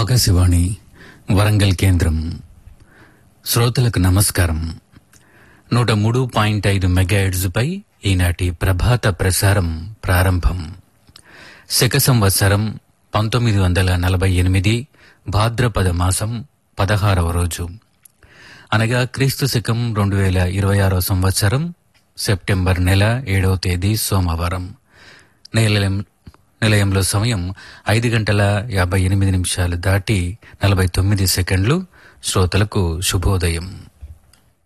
ఆకాశవాణి వరంగల్ కేంద్రం శ్రోతలకు నమస్కారం నూట మూడు పాయింట్ ఐదు మెగాహెడ్జ్పై ఈనాటి ప్రభాత ప్రసారం ప్రారంభం శక సంవత్సరం పంతొమ్మిది వందల నలభై ఎనిమిది భాద్రపద మాసం పదహారవ రోజు అనగా క్రీస్తు శకం రెండు వేల ఇరవై ఆరో సంవత్సరం సెప్టెంబర్ నెల ఏడవ తేదీ సోమవారం నిలయం నిలయంలో సమయం ఐదు గంటల యాభై ఎనిమిది నిమిషాలు దాటి నలభై తొమ్మిది సెకండ్లు శ్రోతలకు శుభోదయం